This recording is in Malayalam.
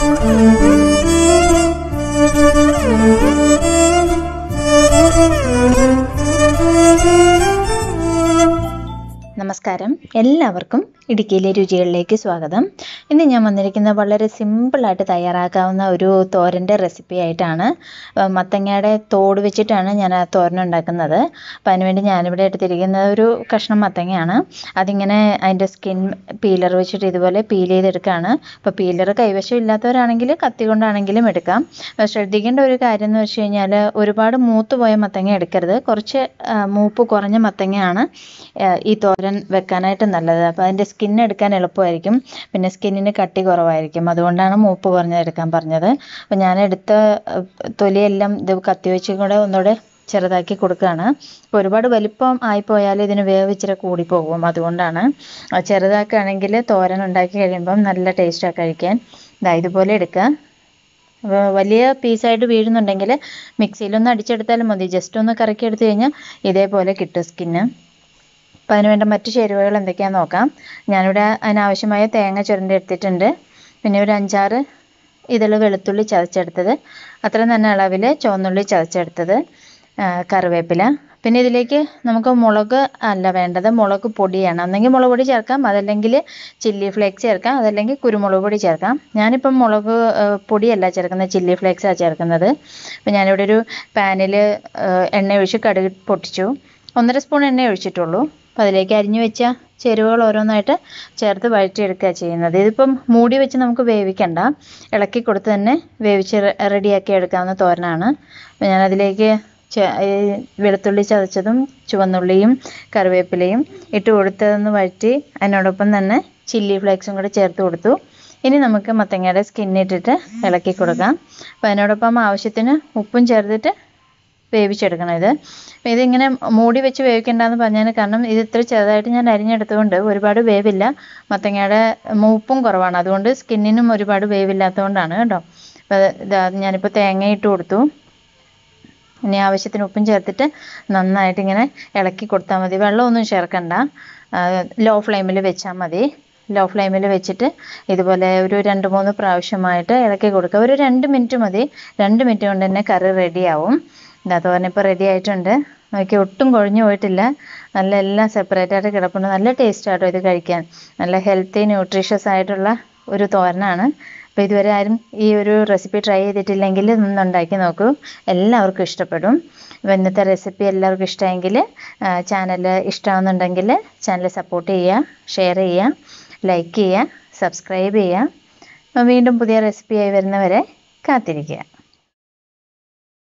നമസ്കാരം എല്ലാവർക്കും ഇടുക്കിയിലെ രുചികളിലേക്ക് സ്വാഗതം ഇന്ന് ഞാൻ വന്നിരിക്കുന്നത് വളരെ സിമ്പിളായിട്ട് തയ്യാറാക്കാവുന്ന ഒരു തോരൻ്റെ റെസിപ്പി ആയിട്ടാണ് ഏഹ് മത്തങ്ങയുടെ തോട് വെച്ചിട്ടാണ് ഞാൻ ആ തോരൻ ഉണ്ടാക്കുന്നത് അപ്പോൾ അതിനുവേണ്ടി ഞാനിവിടെ എടുത്തിരിക്കുന്നത് ഒരു കഷ്ണം മത്തങ്ങയാണ് അതിങ്ങനെ അതിൻ്റെ സ്കിൻ പീലർ വെച്ചിട്ട് ഇതുപോലെ പീൽ ചെയ്തെടുക്കുകയാണ് അപ്പോൾ പീലർ കൈവശം ഇല്ലാത്തവരാണെങ്കിൽ കത്തി കൊണ്ടാണെങ്കിലും എടുക്കാം അപ്പോൾ ശ്രദ്ധിക്കേണ്ട ഒരു കാര്യം എന്ന് വെച്ച് കഴിഞ്ഞാൽ ഒരുപാട് മൂത്ത് പോയ മത്തങ്ങ എടുക്കരുത് കുറച്ച് ആ, മൂപ്പ് കുറഞ്ഞ മത്തങ്ങയാണ് ആ, ഈ തോരൻ വെക്കാനായിട്ട് നല്ലത് അപ്പോൾ അതിൻ്റെ സ്കിൻ എടുക്കാൻ എളുപ്പമായിരിക്കും പിന്നെ സ്കിന്നിന് കട്ടി കുറവായിരിക്കും അതുകൊണ്ടാണ് മൂപ്പ് കുറഞ്ഞത് എടുക്കാൻ പറഞ്ഞത് അപ്പോൾ ഞാൻ എടുത്ത ആ, തൊലിയെല്ലാം ഇത് കത്തി വെച്ച് കൂടെ ഒന്നുകൂടെ ചെറുതാക്കി കൊടുക്കുകയാണ് ഇപ്പോൾ ഒരുപാട് വലിപ്പം ആയിപ്പോയാൽ ഇതിന് വേവ് ഇച്ചിരി കൂടിപ്പോകും അതുകൊണ്ടാണ് ആ, ചെറുതാക്കുകയാണെങ്കിൽ തോരൻ ഉണ്ടാക്കി കഴിയുമ്പം നല്ല ടേസ്റ്റാണ് കഴിക്കാൻ ഇതാ ഇതുപോലെ എടുക്കുക വ- വലിയ പീസായിട്ട് വീഴുന്നുണ്ടെങ്കിൽ മിക്സിയിലൊന്ന് അടിച്ചെടുത്താലും മതി ജസ്റ്റ് ഒന്ന് കറക്കി എടുത്തു കഴിഞ്ഞാൽ ഇതേപോലെ കിട്ടും സ്കിന്ന് അപ്പോൾ അതിന് വേണ്ട മറ്റ് ചേരുവകൾ എന്തൊക്കെയാണെന്ന് നോക്കാം ഞാനിവിടെ അതിനാവശ്യമായ തേങ്ങ ചുരണ്ടി എടുത്തിട്ടുണ്ട് പിന്നെ ഒരു അഞ്ചാറ് ഇതൾ വെളുത്തുള്ളി ചതച്ചെടുത്തത് അത്രയും തന്നെ അളവിൽ ചുവന്നുള്ളി ചതച്ചെടുത്തത് ആ, കറിവേപ്പില പിന്നെ ഇതിലേക്ക് നമുക്ക് മുളക് അല്ല വേണ്ടത് മുളക് പൊടിയാണ് ഒന്നെങ്കിൽ മുളക് പൊടി ചേർക്കാം അതല്ലെങ്കിൽ ചില്ലി ഫ്ലേക്സ് ചേർക്കാം അതല്ലെങ്കിൽ കുരുമുളക് പൊടി ചേർക്കാം ഞാനിപ്പം മുളക് ആ, പൊടിയല്ല ചേർക്കുന്നത് ചില്ലി ഫ്ലേക്സാണ് ചേർക്കുന്നത് അപ്പോൾ ഞാനിവിടെ ഒരു പാനിൽ എണ്ണ ഒഴിച്ച് കടുക് പൊട്ടിച്ചു ഒന്നര സ്പൂൺ എണ്ണ ഒഴിച്ചിട്ടുള്ളൂ അപ്പോൾ അതിലേക്ക് അരിഞ്ഞു വെച്ച ചേരുവകൾ ഓരോന്നായിട്ട് ചേർത്ത് വഴറ്റിയെടുക്കുക ചെയ്യുന്നത് ഇതിപ്പം മൂടി വെച്ച് നമുക്ക് വേവിക്കണ്ട ഇളക്കി കൊടുത്ത് തന്നെ വേവിച്ച് റെ- റെഡിയാക്കി എടുക്കാവുന്ന തോരനാണ് അപ്പോൾ ഞാനതിലേക്ക് ചെ- ഈ വെളുത്തുള്ളി ചതച്ചതും ചുവന്നുള്ളിയും കറിവേപ്പിലയും ഇട്ട് കൊടുത്തതൊന്ന് വഴറ്റി അതിനോടൊപ്പം തന്നെ ചില്ലി ഫ്ലേക്സും കൂടെ ചേർത്ത് കൊടുത്തു ഇനി നമുക്ക് മത്തങ്ങയുടെ സ്കിന്നിട്ടിട്ട് ഇളക്കി കൊടുക്കാം അപ്പോൾ അതിനോടൊപ്പം ആവശ്യത്തിന് ഉപ്പും ചേർത്തിട്ട് വേവിച്ചെടുക്കണം ഇത് അപ്പോൾ ഇതിങ്ങനെ മൂടി വെച്ച് വേവിക്കേണ്ടതെന്ന് പറഞ്ഞതിന് കാരണം ഇത് ഇത്ര ചെറുതായിട്ട് ഞാൻ അരിഞ്ഞെടുത്തുകൊണ്ട് ഒരുപാട് വേവില്ല മത്തങ്ങയുടെ മൂപ്പും കുറവാണ് അതുകൊണ്ട് സ്കിന്നിനും ഒരുപാട് വേവില്ലാത്തതുകൊണ്ടാണ് കേട്ടോ അപ്പോൾ ഇതാ ഞാനിപ്പോൾ തേങ്ങ ഇട്ട് കൊടുത്തു ഇനി ആവശ്യത്തിന് ഉപ്പും ചേർത്തിട്ട് നന്നായിട്ട് ഇങ്ങനെ ഇളക്കി കൊടുത്താൽ മതി വെള്ളമൊന്നും ചേർക്കണ്ട ലോ ഫ്ലെയിമിൽ വെച്ചാൽ മതി ലോ ഫ്ലെയിമിൽ വെച്ചിട്ട് ഇതുപോലെ ഒരു രണ്ട് മൂന്ന് പ്രാവശ്യമായിട്ട് ഇളക്കി കൊടുക്കുക ഒരു രണ്ട് മിനിറ്റ് മതി രണ്ട് മിനിറ്റ് കൊണ്ട് തന്നെ കറി റെഡിയാവും ഇതാ തോരനിപ്പോൾ റെഡി ആയിട്ടുണ്ട് നോക്കി ഒട്ടും കൊഴിഞ്ഞു പോയിട്ടില്ല നല്ല എല്ലാം സെപ്പറേറ്റ് ആയിട്ട് കിടപ്പുണ്ട് നല്ല ടേസ്റ്റ് ആട്ടോ ഇത് കഴിക്കാൻ നല്ല ഹെൽത്തി ന്യൂട്രീഷ്യസ് ആയിട്ടുള്ള ഒരു തോരനാണ് അപ്പോൾ ഇതുവരെ ആരും ഈ ഒരു റെസിപ്പി ട്രൈ ചെയ്തിട്ടില്ലെങ്കിൽ ഒന്ന് ഉണ്ടാക്കി നോക്കൂ എല്ലാവർക്കും ഇഷ്ടപ്പെടും അപ്പോൾ ഇന്നത്തെ റെസിപ്പി എല്ലാവർക്കും ഇഷ്ടമെങ്കിൽ ചാനൽ ഇഷ്ടമാണെന്നുണ്ടെങ്കിൽ ചാനൽ സപ്പോർട്ട് ചെയ്യുക ഷെയർ ചെയ്യുക ലൈക്ക് ചെയ്യുക സബ്സ്ക്രൈബ് ചെയ്യുക അപ്പോൾ വീണ്ടും പുതിയ റെസിപ്പിയായി വരുന്നവരെ കാത്തിരിക്കുക